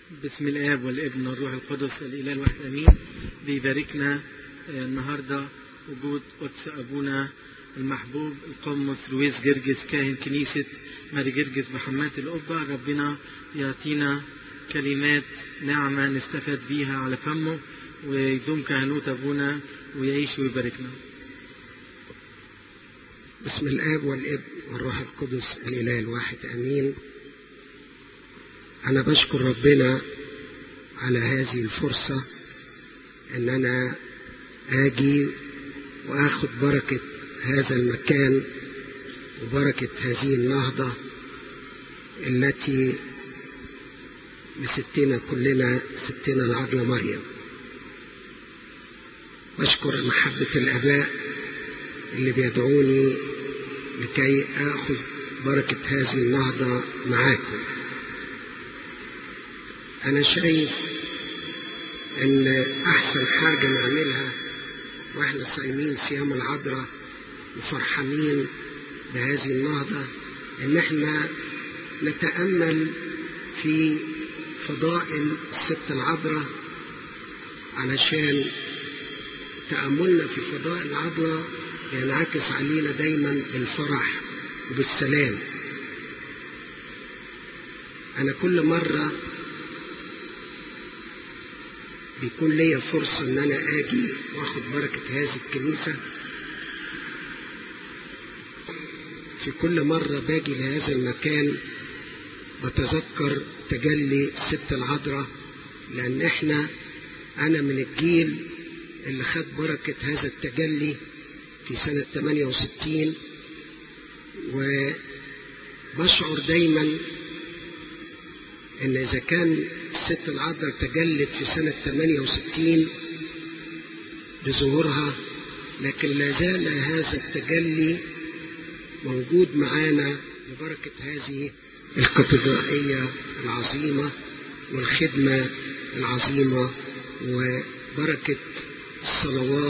باسم الآب والابن والروح القدس الإله الواحد أمين بيباركنا النهاردة وجود قدس أبونا المحبوب القمص رويس جرجس كاهن كنيسة ماري جرجس بحمات القبة ربنا يعطينا كلمات نعمة نستفاد بيها على فمه ويدوم كهنوت أبونا ويعيش ويباركنا بسم الآب والابن والروح القدس الإله الواحد أمين أنا بشكر ربنا على هذه الفرصة أن أنا آجي وآخد بركة هذا المكان وبركة هذه النهضة التي لستنا كلنا ستنا العذراء مريم بشكر محبة الآباء اللي بيدعوني لكي آخذ بركة هذه النهضة معاكم أنا شايف إن أحسن حاجة نعملها وإحنا صايمين صيام العذراء وفرحانين بهذه النهضة إن إحنا نتأمل في فضائل الست العذراء علشان تأملنا في فضائل العذراء ينعكس علينا دايما بالفرح وبالسلام أنا كل مرة بيكون ليا فرصة إن أنا آجي وآخد بركة هذه الكنيسة في كل مرة باجي لهذا المكان بتذكر تجلي الست العذراء لأن إحنا أنا من الجيل اللي خد بركة هذا التجلي في سنة 68 وبشعر دايما ان اذا كان الست العذراء تجلت في سنة 68 بظهورها لكن لا زال هذا التجلي موجود معانا ببركة هذه الكاتدرائية العظيمة والخدمة العظيمة وبركة الصلوات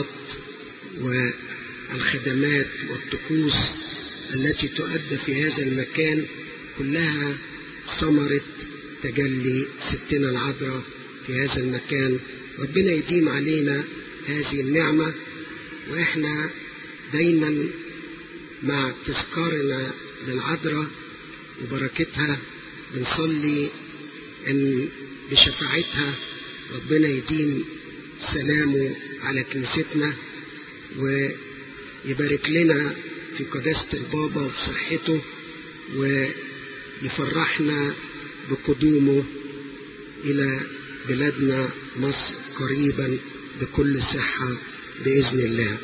والخدمات والطقوس التي تؤدى في هذا المكان كلها ثمرة تجلي ستنا العذراء في هذا المكان ربنا يديم علينا هذه النعمة وإحنا دايما مع تذكارنا للعذراء وبركتها بنصلي أن بشفاعتها ربنا يديم سلامه على كنيستنا ويبارك لنا في قداسة البابا وفي صحته ويفرحنا بقدومه إلى بلادنا مصر قريبا بكل صحة بإذن الله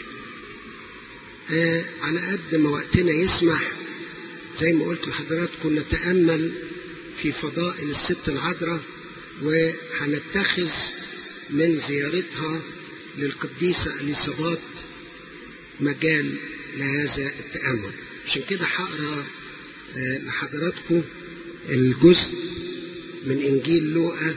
آه على قد ما وقتنا يسمح زي ما قلت لحضراتكم نتأمل في فضائل الست العذراء وهنتخذ من زيارتها للقديسة أليصابات مجال لهذا التأمل عشان كده هقرا آه لحضراتكم الجزء من إنجيل لوقا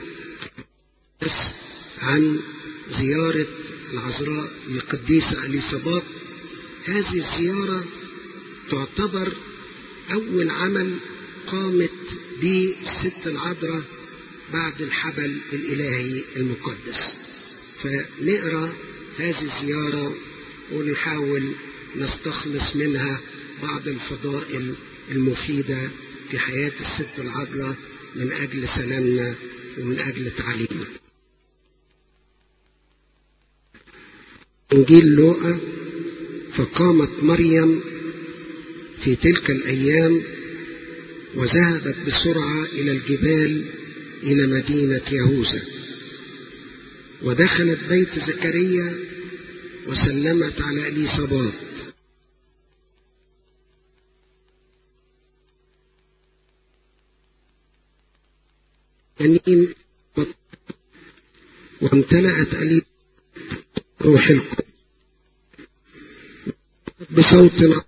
عن زيارة العذراء للقديسة أليصابات هذه الزيارة تعتبر أول عمل قامت به الست العذراء بعد الحبل الإلهي المقدس فنقرأ هذه الزيارة ونحاول نستخلص منها بعض الفضائل المفيدة في حياة الست العذراء من أجل سلامنا ومن أجل تعليمنا إنجيل لوقا فقامت مريم في تلك الأيام وذهبت بسرعة إلى الجبال إلى مدينة يهوذا ودخلت بيت زكريا وسلمت على إليصابات جنين وامتلأت ألي روح القدس بصوت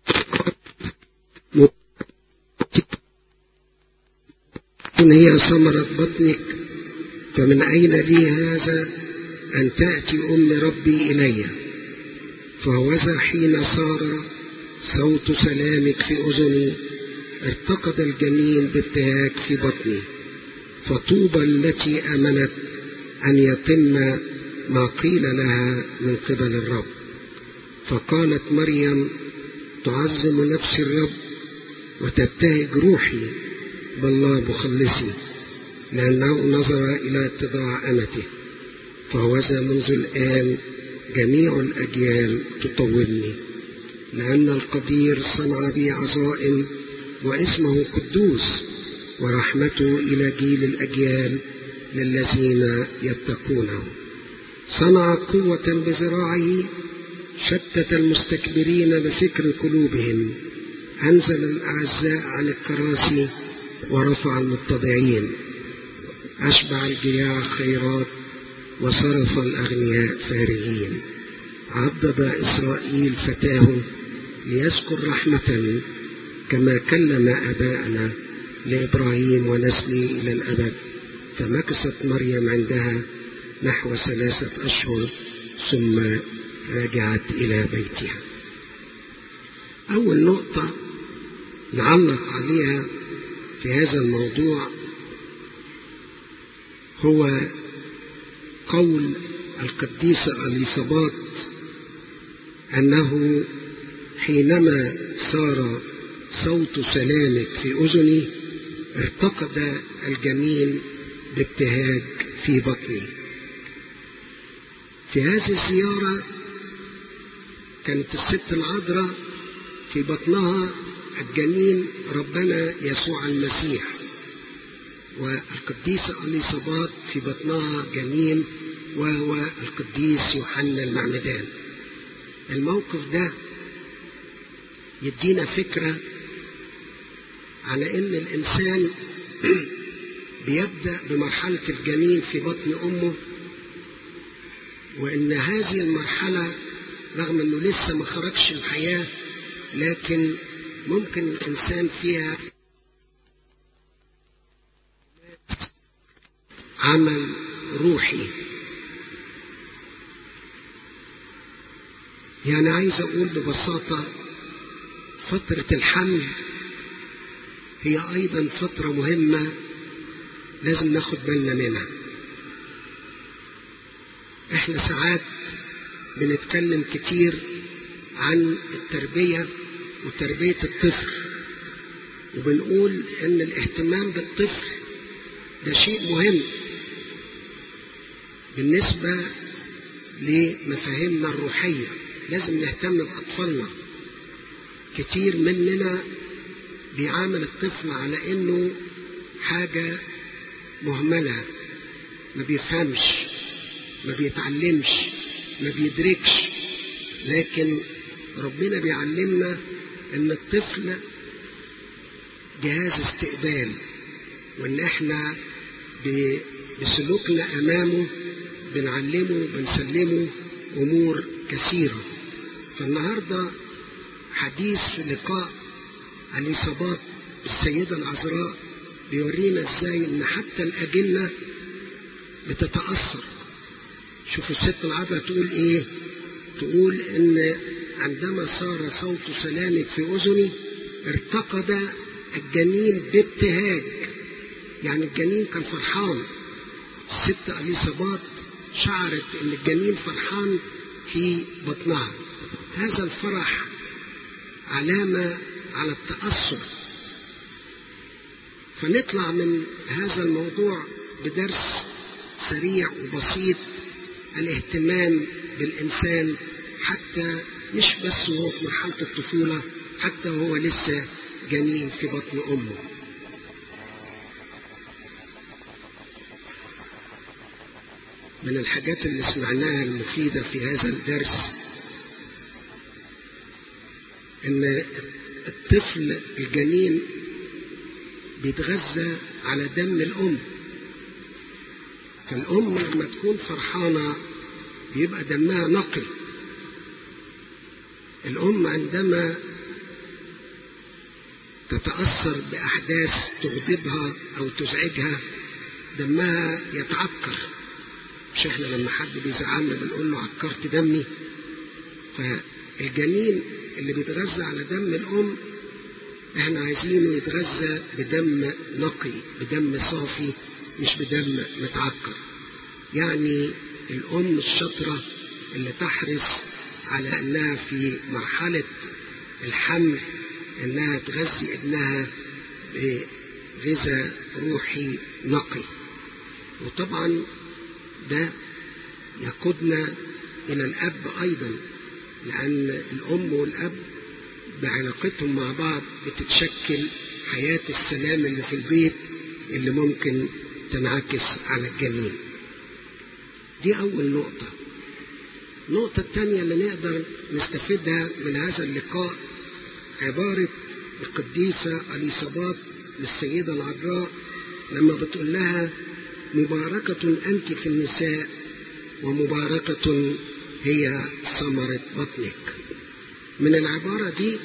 إن هي ثمرة بطنك فمن أين لي هذا أن تأتي أم ربي إلي فهوذا حين صار صوت سلامك في أذني ارتقد الجنين بابتهاج في بطني فطوبى التي آمنت أن يتم ما قيل لها من قبل الرب فقالت مريم تعظم نفس الرب وتبتهج روحي بالله مخلصي لأنه نظر إلى اتضاع أمته فهوذا منذ الآن جميع الأجيال تطوبني لأن القدير صنع بي عظائم واسمه قدوس ورحمته إلى جيل الأجيال للذين يتقونه صنع قوة بذراعه شتت المستكبرين بفكر قلوبهم أنزل الأعزاء عن الكراسي ورفع المتضعين أشبع الجياع خيرات وصرف الأغنياء فارغين عضد إسرائيل فتاه ليذكر رحمة كما كلم آباءنا لإبراهيم ونسلي إلى الأبد فمكثت مريم عندها نحو ثلاثة أشهر ثم رجعت إلى بيتها أول نقطة نعلق عليها في هذا الموضوع هو قول القديسة أليصابات أنه حينما صار صوت سلامك في أذني ارتقد الجنين بابتهاج في بطني في هذه الزيارة كانت الست العذراء في بطنها الجنين ربنا يسوع المسيح والقديسة أليصابات في بطنها جنين وهو القديس يوحنا المعمدان الموقف ده يدينا فكرة على ان الانسان بيبدأ بمرحلة الجنين في بطن امه وان هذه المرحلة رغم انه لسه ما خرجش الحياة لكن ممكن الانسان فيها عمل روحي يعني عايز اقول ببساطة فترة الحمل هي ايضا فترة مهمة لازم ناخد بالنا منها احنا ساعات بنتكلم كتير عن التربية وتربية الطفل وبنقول ان الاهتمام بالطفل ده شيء مهم بالنسبة لمفاهيمنا الروحية لازم نهتم بأطفالنا كتير مننا بيعامل الطفل على انه حاجة مهملة ما بيفهمش ما بيتعلمش ما بيدركش لكن ربنا بيعلمنا ان الطفل جهاز استقبال وان احنا بسلوكنا امامه بنعلمه بنسلمه امور كثيره فالنهارده حديث في لقاء عن اصابات السيده العذراء بيورينا ازاي ان حتى الاجنه بتتاثر شوفوا الست العذراء تقول ايه تقول ان عندما صار صوت سلامك في اذني ارتقد الجنين بابتهاج يعني الجنين كان فرحان الست اليصابات شعرت ان الجنين فرحان في بطنها هذا الفرح علامة على التأثر فنطلع من هذا الموضوع بدرس سريع وبسيط الاهتمام بالإنسان حتى مش بس وهو في مرحلة الطفولة حتى وهو لسه جنين في بطن أمه من الحاجات اللي سمعناها المفيدة في هذا الدرس ان الطفل الجنين بيتغذى على دم الام فالام لما تكون فرحانه بيبقى دمها نقي الام عندما تتاثر باحداث تغضبها او تزعجها دمها يتعكر مش احنا لما حد بيزعلنا بنقول له عكرت دمي فالجنين اللي بيتغذى على دم الأم احنا عايزينه يتغذى بدم نقي بدم صافي مش بدم متعكر يعني الأم الشاطرة اللي تحرص على أنها في مرحلة الحمل أنها تغذي ابنها بغذاء روحي نقي وطبعا ده يقودنا إلى الأب أيضا لأن الأم والأب بعلاقتهم مع بعض بتتشكل حياة السلام اللي في البيت اللي ممكن تنعكس على الجنين دي أول نقطة النقطة الثانية اللي نقدر نستفيدها من هذا اللقاء عبارة القديسة أليصابات للسيدة العذراء لما بتقول لها مباركة أنت في النساء ومباركة هي ثمرة بطنك من العبارة دي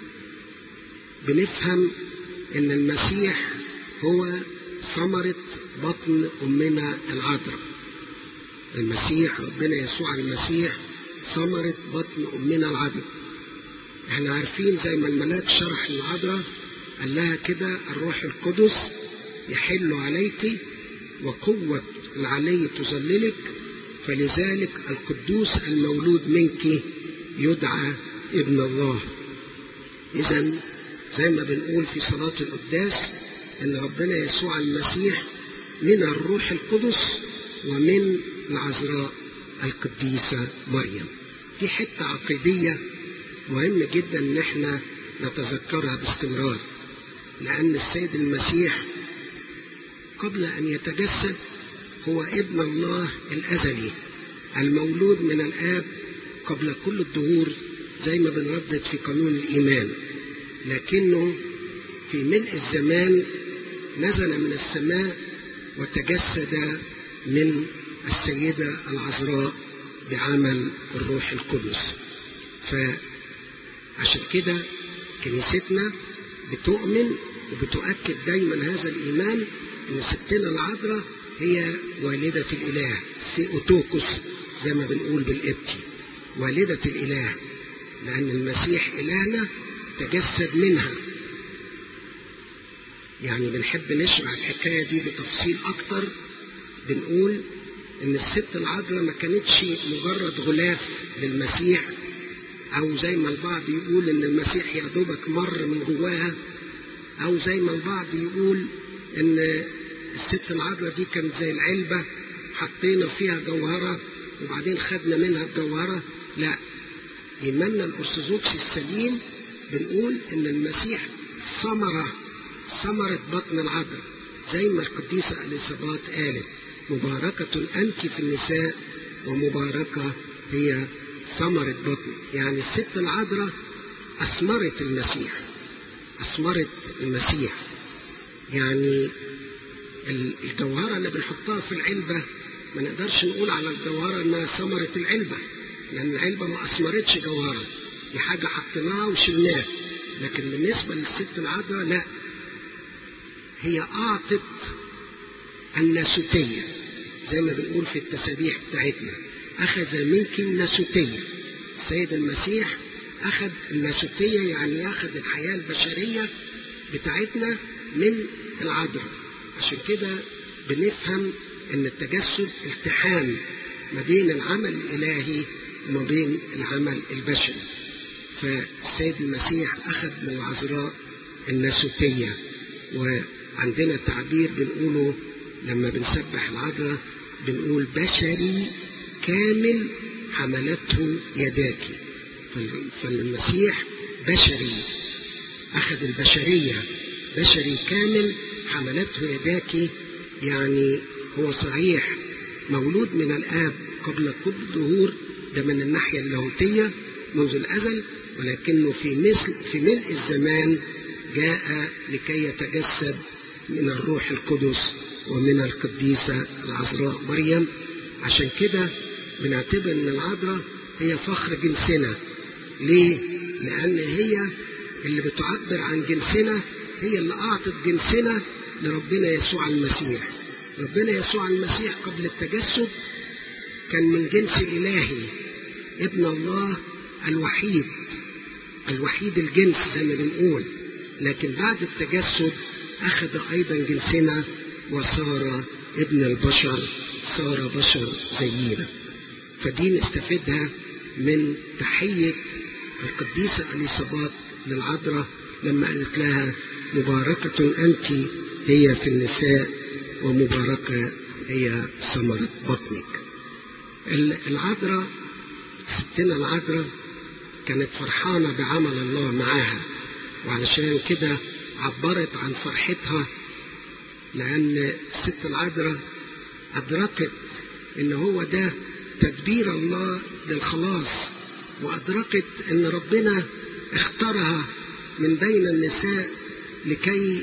بنفهم ان المسيح هو ثمرة بطن أمنا العذراء المسيح ربنا يسوع المسيح ثمرة بطن أمنا العذراء احنا عارفين زي ما الملاك شرح للعذراء قال لها كده الروح القدس يحل عليك وقوة العلي تظللك فلذلك القدوس المولود منك يدعى ابن الله إذا زي ما بنقول في صلاة القداس أن ربنا يسوع المسيح من الروح القدس ومن العذراء القديسة مريم دي حتة عقيدية مهم جدا ان احنا نتذكرها باستمرار لأن السيد المسيح قبل أن يتجسد هو ابن الله الأزلي المولود من الآب قبل كل الدهور زي ما بنردد في قانون الإيمان لكنه في ملء الزمان نزل من السماء وتجسد من السيدة العذراء بعمل الروح القدس فعشان كده كنيستنا بتؤمن وبتؤكد دايما هذا الإيمان أن ستنا العذراء هي والدة الإله ثيوتوكوس زي ما بنقول بالإبتي والدة الإله لأن المسيح إلهنا تجسد منها يعني بنحب نشرح الحكاية دي بتفصيل أكتر بنقول إن الست العذراء ما كانتش مجرد غلاف للمسيح أو زي ما البعض يقول إن المسيح يا دوبك مر من جواها أو زي ما البعض يقول إن الست العذراء دي كانت زي العلبة حطينا فيها جوهرة وبعدين خدنا منها الجوهرة لا إيماننا الأرثوذكسي السليم بنقول إن المسيح ثمرة ثمرة بطن العذراء زي ما القديسة اليصابات قالت مباركة أنت في النساء ومباركة هي ثمرة بطن يعني الست العذراء أثمرت المسيح أثمرت المسيح يعني الجوهرة اللي بنحطها في العلبة ما نقدرش نقول على الجوهرة إنها ثمرة العلبة لأن العلبة ما أثمرتش جوهرة دي حاجة حطيناها وشلناها لكن بالنسبة للست العذراء لا هي أعطت الناسوتية زي ما بنقول في التسابيح بتاعتنا أخذ منك الناسوتية السيد المسيح أخذ الناسوتية يعني أخذ الحياة البشرية بتاعتنا من العذراء عشان كده بنفهم ان التجسد التحام ما بين العمل الالهي وما بين العمل البشري فالسيد المسيح اخذ من العذراء الناسوتيه وعندنا تعبير بنقوله لما بنسبح العذراء بنقول بشري كامل حملته يداك فالمسيح بشري اخذ البشريه بشري كامل حملته يداك يعني هو صحيح مولود من الآب قبل كل الدهور ده من الناحية اللاهوتية منذ الأزل ولكنه في مثل في ملء الزمان جاء لكي يتجسد من الروح القدس ومن القديسة العذراء مريم عشان كده بنعتبر ان العذراء هي فخر جنسنا ليه؟ لأن هي اللي بتعبر عن جنسنا هي اللي أعطت جنسنا لربنا يسوع المسيح ربنا يسوع المسيح قبل التجسد كان من جنس إلهي ابن الله الوحيد الوحيد الجنس زي ما بنقول لكن بعد التجسد أخذ أيضا جنسنا وصار ابن البشر صار بشر زينا فدي نستفيدها من تحية القديسة أليصابات للعذراء لما قالت لها مباركة أنت هي في النساء ومباركة هي ثمرة بطنك العذراء ستنا العذراء كانت فرحانة بعمل الله معاها وعلشان كده عبرت عن فرحتها لأن الست العذراء أدركت إن هو ده تدبير الله للخلاص وأدركت إن ربنا اختارها من بين النساء لكي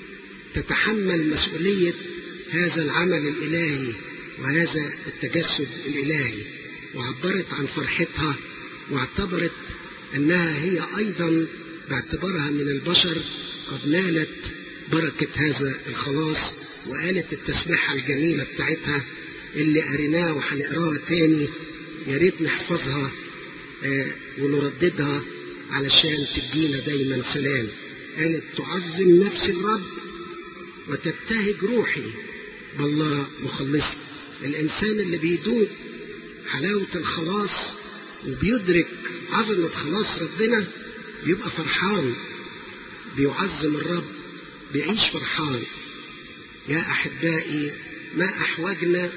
تتحمل مسؤولية هذا العمل الإلهي وهذا التجسد الإلهي وعبرت عن فرحتها واعتبرت أنها هي أيضا باعتبارها من البشر قد نالت بركة هذا الخلاص وقالت التسبيحة الجميلة بتاعتها اللي قريناها وهنقراها تاني يا ريت نحفظها آه ونرددها علشان تدينا دايما سلام قالت تعظم نفس الرب وتبتهج روحي بالله مخلصي الإنسان اللي بيدوق حلاوة الخلاص وبيدرك عظمة خلاص ربنا بيبقى فرحان بيعظم الرب بيعيش فرحان يا أحبائي ما أحوجنا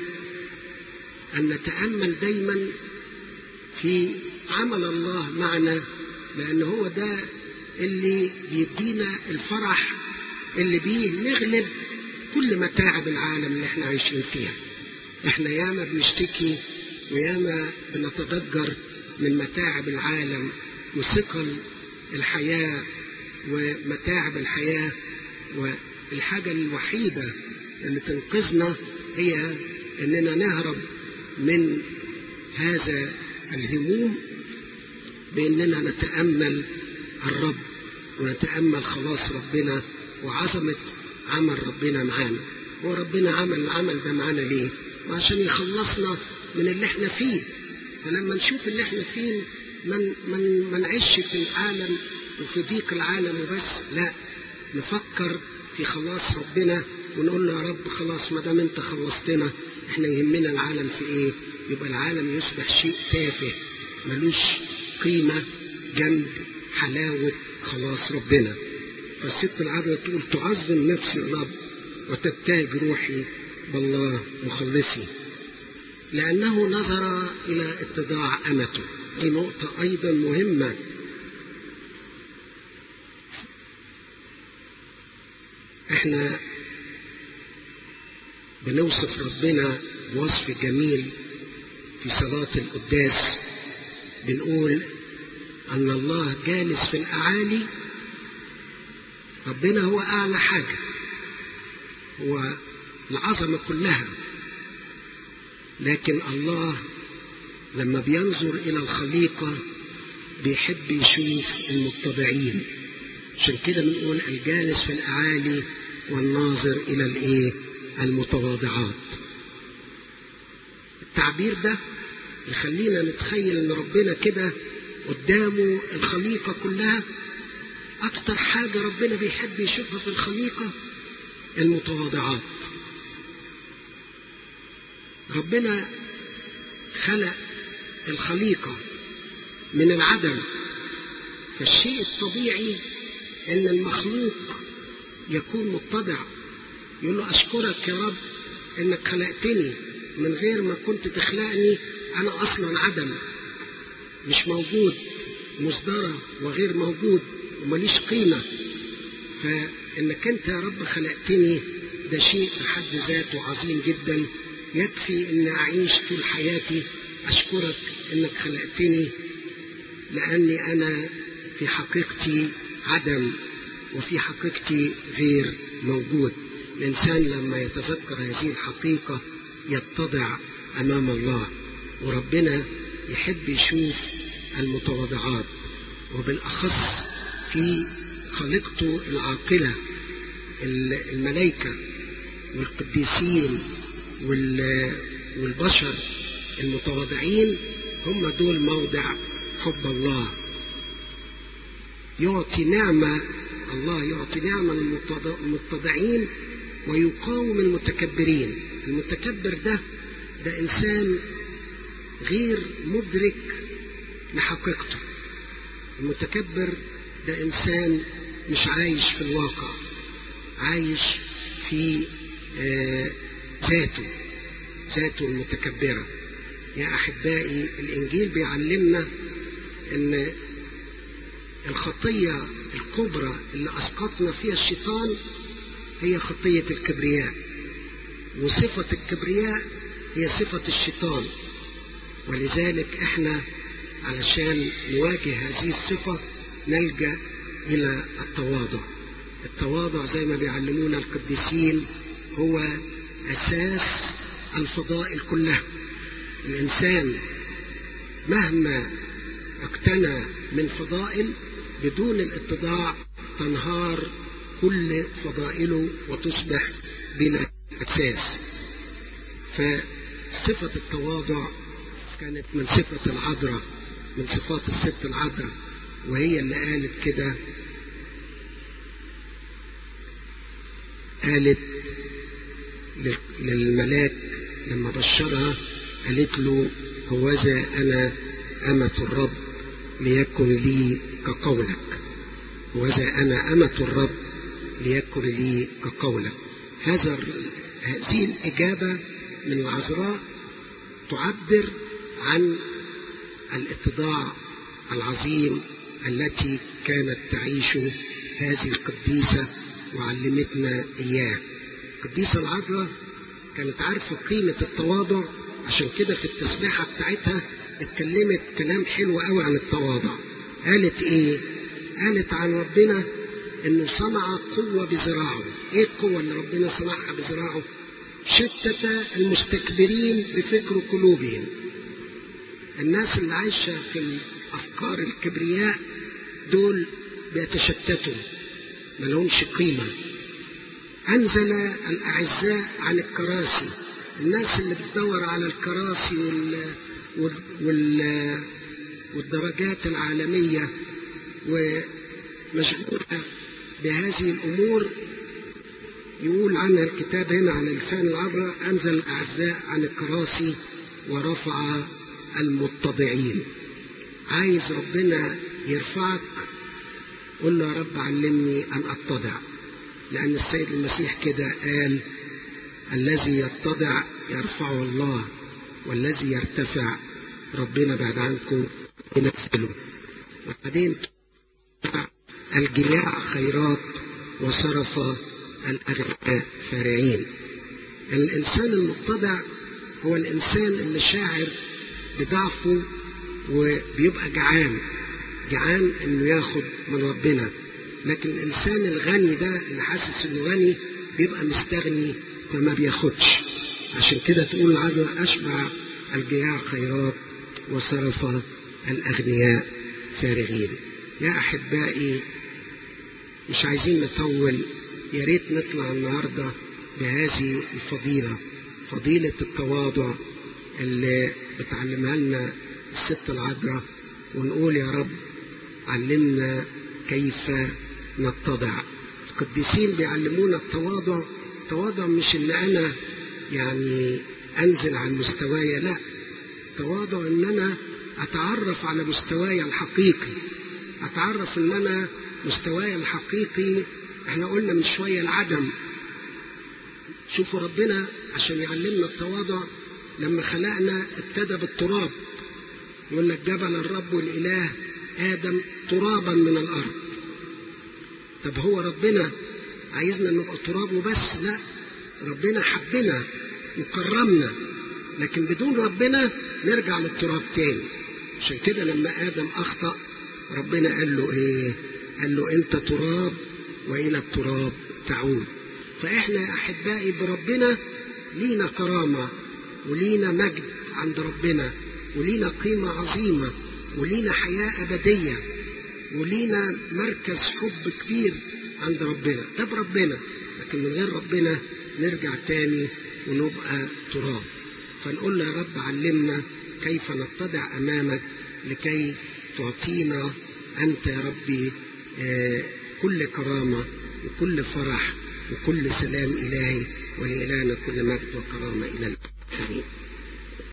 أن نتأمل دايما في عمل الله معنا لأن هو ده اللي بيدينا الفرح اللي بيه نغلب كل متاعب العالم اللي احنا عايشين فيها احنا ياما بنشتكي وياما بنتضجر من متاعب العالم وثقل الحياة ومتاعب الحياة والحاجة الوحيدة اللي تنقذنا هي اننا نهرب من هذا الهموم باننا نتامل الرب ونتامل خلاص ربنا وعظمه عمل ربنا معانا هو ربنا عمل العمل ده معانا ليه وعشان يخلصنا من اللي احنا فيه فلما نشوف اللي احنا فيه من من ما نعيش في العالم وفي ضيق العالم وبس لا نفكر في خلاص ربنا ونقول له يا رب خلاص ما دام انت خلصتنا احنا يهمنا العالم في ايه يبقى العالم يصبح شيء تافه ملوش قيمة جنب حلاوة خلاص ربنا فالست العذراء تقول تعظم نفسي الرب وتبتهج روحي بالله مخلصي لأنه نظر إلى اتضاع أمته دي نقطة أيضا مهمة احنا بنوصف ربنا وصف جميل في صلاة القداس بنقول أن الله جالس في الأعالي ربنا هو أعلى حاجة هو العظمة كلها لكن الله لما بينظر إلى الخليقة بيحب يشوف المتبعين عشان كده بنقول الجالس في الأعالي والناظر إلى الإيه؟ المتواضعات. التعبير ده يخلينا نتخيل إن ربنا كده قدامه الخليقة كلها أكتر حاجة ربنا بيحب يشوفها في الخليقة المتواضعات. ربنا خلق الخليقة من العدم فالشيء الطبيعي ان المخلوق يكون متضع يقول له اشكرك يا رب انك خلقتني من غير ما كنت تخلقني انا اصلا عدم مش موجود مصدرة وغير موجود ومليش قيمة فانك انت يا رب خلقتني ده شيء في حد ذاته عظيم جدا يكفي ان اعيش طول حياتي اشكرك انك خلقتني لاني انا في حقيقتي عدم وفي حقيقتي غير موجود الإنسان لما يتذكر هذه الحقيقة يتضع أمام الله وربنا يحب يشوف المتواضعات وبالأخص في خليقته العاقلة الملائكة والقديسين والبشر المتواضعين هم دول موضع حب الله يعطي نعمة الله يعطي نعمة للمتضعين ويقاوم المتكبرين المتكبر ده ده إنسان غير مدرك لحقيقته المتكبر ده إنسان مش عايش في الواقع عايش في آه ذاته ذاته المتكبرة يا أحبائي الإنجيل بيعلمنا أن الخطية الكبرى اللي أسقطنا فيها الشيطان هي خطية الكبرياء وصفة الكبرياء هي صفة الشيطان ولذلك احنا علشان نواجه هذه الصفة نلجأ إلى التواضع التواضع زي ما بيعلمونا القديسين هو أساس الفضائل كلها الإنسان مهما اقتنى من فضائل بدون الاتضاع تنهار كل فضائله وتصبح بلا أساس فصفة التواضع كانت من صفة العذراء من صفات الست العذراء وهي اللي قالت كده قالت للملاك لما بشرها قالت له هوذا أنا أمة الرب ليكن لي كقولك هوذا أنا أمة الرب ليكن لي كقولك هذا هذه الإجابة من العذراء تعبر عن الاتضاع العظيم التي كانت تعيش هذه القديسة وعلمتنا إياه القديسة العذراء كانت عارفة قيمة التواضع عشان كده في التسبيحة بتاعتها اتكلمت كلام حلو قوي عن التواضع قالت ايه قالت عن ربنا انه صنع قوة بذراعه ايه القوة اللي ربنا صنعها بذراعه شتت المستكبرين بفكر قلوبهم الناس اللي عايشة في الأفكار الكبرياء دول بيتشتتوا ملهمش قيمة أنزل الأعزاء عن الكراسي الناس اللي بتدور على الكراسي وال... وال... وال... والدرجات العالمية ومشغولة بهذه الأمور يقول عنها الكتاب هنا على لسان العبرة أنزل الأعزاء عن الكراسي ورفع المتضعين عايز ربنا يرفعك قل له يا رب علمني أن أتضع لأن السيد المسيح كده قال الذي يتضع يرفعه الله والذي يرتفع ربنا بعد عنكم ينزله وبعدين الجياع خيرات وصرف الأغنياء فارعين الإنسان المتضع هو الإنسان اللي شاعر بضعفه وبيبقى جعان جعان إنه ياخد من ربنا لكن الإنسان الغني ده اللي حاسس إنه غني بيبقى مستغني فما بياخدش عشان كده تقول العذراء أشبع الجياع خيرات وصرف الأغنياء فارغين يا أحبائي مش عايزين نطول يا ريت نطلع النهاردة بهذه الفضيلة فضيلة التواضع اللي بتعلمها لنا الست العذراء ونقول يا رب علمنا كيف نتضع القديسين بيعلمونا التواضع التواضع مش ان انا يعني انزل عن مستواي لا التواضع ان انا اتعرف على مستواي الحقيقي اتعرف ان انا مستواي الحقيقي احنا قلنا من شوية العدم شوفوا ربنا عشان يعلمنا التواضع لما خلقنا ابتدى بالتراب يقول لك جبل الرب الإله آدم ترابا من الأرض طب هو ربنا عايزنا نبقى تراب وبس لا ربنا حبنا وكرمنا لكن بدون ربنا نرجع للتراب تاني عشان كده لما آدم أخطأ ربنا قال له إيه قال له أنت تراب وإلى التراب تعود فإحنا يا أحبائي بربنا لينا كرامة ولينا مجد عند ربنا ولينا قيمة عظيمة ولينا حياة أبدية ولينا مركز حب كبير عند ربنا ده بربنا لكن من غير ربنا نرجع تاني ونبقى تراب فنقول له يا رب علمنا كيف نتضع أمامك لكي تعطينا أنت يا ربي كل كرامة وكل فرح وكل سلام إلهي ولإلهنا كل مجد وكرامة إلى الآخرين